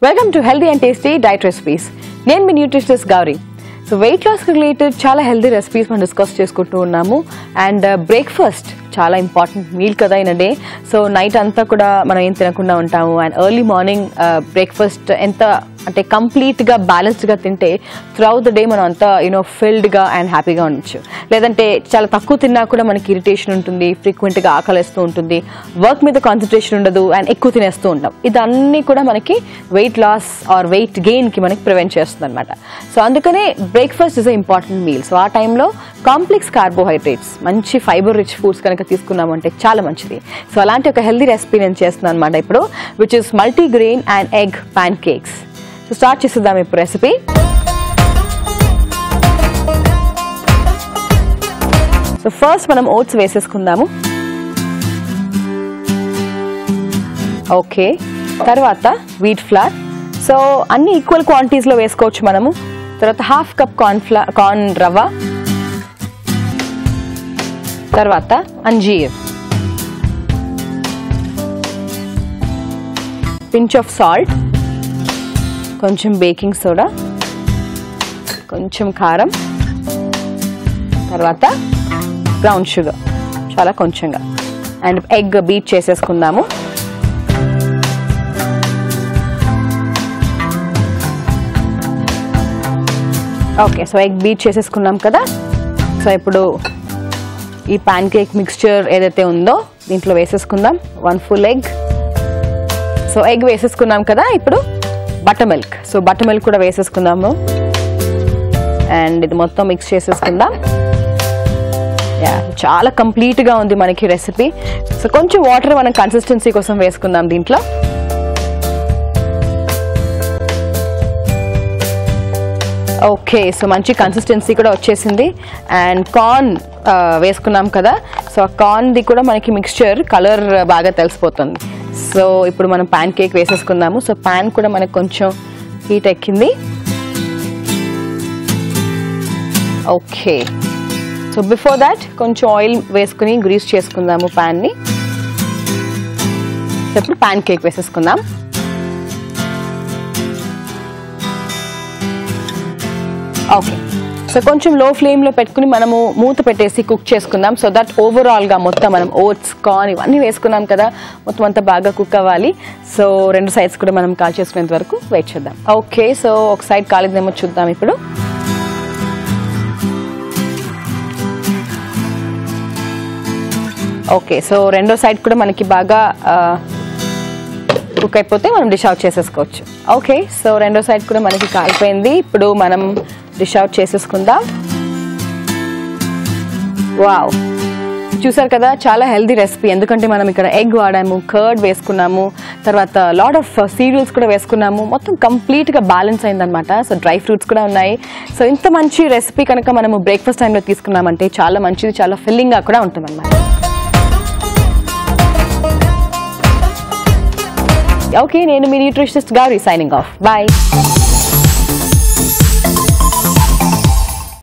welcome to healthy and tasty diet recipes నేను మీ nutritionist Gowri so weight loss related చాలా healthy recipes మనం discuss చేసుకుంటూ ఉన్నాము అండ్ బ్రేక్ఫాస్ట్ చాలా ఇంపార్టెంట్ మీల్ కదా ఇన్ డే సో నైట్ అంతా కూడా మనం ఏం తినకుండా ఉంటాము అండ్ ఎర్లీ మార్నింగ్ బ్రేక్ఫాస్ట్ ఎంత అంటే కంప్లీట్గా బ్యాలెన్స్డ్గా తింటే త్రూఅవుట్ ద డే మనం అంతా యూనో ఫిల్డ్గా అండ్ హ్యాపీగా ఉండొచ్చు లేదంటే చాలా తక్కువ తిన్నా కూడా మనకి ఇరిటేషన్ ఉంటుంది ఫ్రీక్వెంట్గా ఆకలిస్తూ ఉంటుంది వర్క్ మీద కాన్సన్ట్రేషన్ ఉండదు అండ్ ఎక్కువ తినేస్తూ ఉంటాం ఇదన్నీ కూడా మనకి వెయిట్ లాస్ ఆర్ వెయిట్ గెయిన్కి మనకి ప్రివెంట్ చేస్తుంది అనమాట సో అందుకనే breakfast is a important meal so ఆ టైంలో కాంప్లెక్స్ కార్బోహైడ్రేట్స్ మంచి ఫైబర్ రిచ్ ఫుడ్స్ కనుక తీసుకున్నామంటే చాలా మంచిది సో అలాంటి ఒక హెల్దీ రెసిపీ నేను చేస్తున్నాను అనమాట ఇప్పుడు which is multigrain and egg pancakes so start చేసేద్దాం ఇప్పుడు రెసిపీ సో ఫస్ట్ మనం ఓట్స్ వేసేసుకుందాము ఓకే తర్వాత వీట్ ఫ్లార్ సో అన్ని ఈక్వల్ క్వాంటిటీస్లో వేసుకోవచ్చు మనము తర్వాత హాఫ్ కప్ కార్న్ ఫ్లా కార్న్ రవ్వ తర్వాత అంజీర్ పించ్ ఆఫ్ సాల్ట్ కొంచెం బేకింగ్ సోడా కొంచెం కారం తర్వాత బ్రౌన్ షుగర్ చాలా కొంచెంగా అండ్ ఎగ్ బీట్ చేసేసుకుందాము ఓకే సో ఎగ్ బీట్ చేసేసుకున్నాం కదా సో ఇప్పుడు ఈ పాన్ కేక్ మిక్స్చర్ ఏదైతే ఉందో దీంట్లో వేసేసుకుందాం one full egg so egg వేసేసుకున్నాం కదా ఇప్పుడు buttermilk so buttermilk కూడా వేసేసుకుందాము అండ్ ఇది మొత్తం మిక్స్ చేసేసుకుందాం యా చాలా కంప్లీట్గా ఉంది మనకి రెసిపీ సో కొంచెం వాటర్ మనం కన్సిస్టెన్సీ కోసం వేసుకుందాం దీంట్లో ఓకే సో మంచి కన్సిస్టెన్సీ కూడా వచ్చేసింది అండ్ కార్న్ వేసుకున్నాం కదా సో ఆ కార్న్ది కూడా మనకి మిక్స్చర్ కలర్ బాగా తెలిసిపోతుంది సో ఇప్పుడు మనం ప్యాన్ కేక్ వేసేసుకుందాము సో ప్యాన్ కూడా మనకు కొంచెం హీట్ ఎక్కింది ఓకే సో బిఫోర్ దాట్ కొంచెం ఆయిల్ వేసుకుని గ్రీస్ చేసుకుందాము ప్యాన్ని సో ఇప్పుడు ప్యాన్ కేక్ వేసేసుకుందాం ఓకే సో కొంచెం లో ఫ్లేమ్లో పెట్టుకుని మనము మూత పెట్టేసి కుక్ చేసుకుందాం సో దట్ ఓవరాల్గా మొత్తం మనం ఓట్స్ కార్న్ ఇవన్నీ వేసుకున్నాం కదా మొత్తం అంతా బాగా కుక్ అవ్వాలి సో రెండు సైడ్స్ కూడా మనం కాల్ చేసుకునేంత వరకు వెయిట్ చేద్దాం ఓకే సో ఒక సైడ్ కాలేదేమో చూద్దాం ఇప్పుడు ఓకే సో రెండో సైడ్ కూడా మనకి బాగా కుక్ అయిపోతే మనం డిష్ అవుట్ చేసేసుకోవచ్చు ఓకే సో రెండో సైడ్ కూడా మనకి కాలిపోయింది ఇప్పుడు మనం డిష్ అవుట్ చేసేసుకుందాం వావ్ చూసారు కదా చాలా హెల్దీ రెసిపీ ఎందుకంటే మనం ఇక్కడ ఎగ్ వాడాము కర్డ్ వేసుకున్నాము తర్వాత లాడ్ ఆఫ్ సీరియల్స్ కూడా వేసుకున్నాము మొత్తం కంప్లీట్గా బ్యాలెన్స్ అయిందనమాట సో డ్రై ఫ్రూట్స్ కూడా ఉన్నాయి సో ఇంత మంచి రెసిపీ కనుక మనము బ్రేక్ఫాస్ట్ టైంలో తీసుకున్నామంటే చాలా మంచిది చాలా ఫిల్లింగ్గా కూడా ఉంటుందన్నమాట ఓకే నేను మీ న్యూట్రిషనిస్ట్ గారి సైనింగ్ ఆఫ్ బాయ్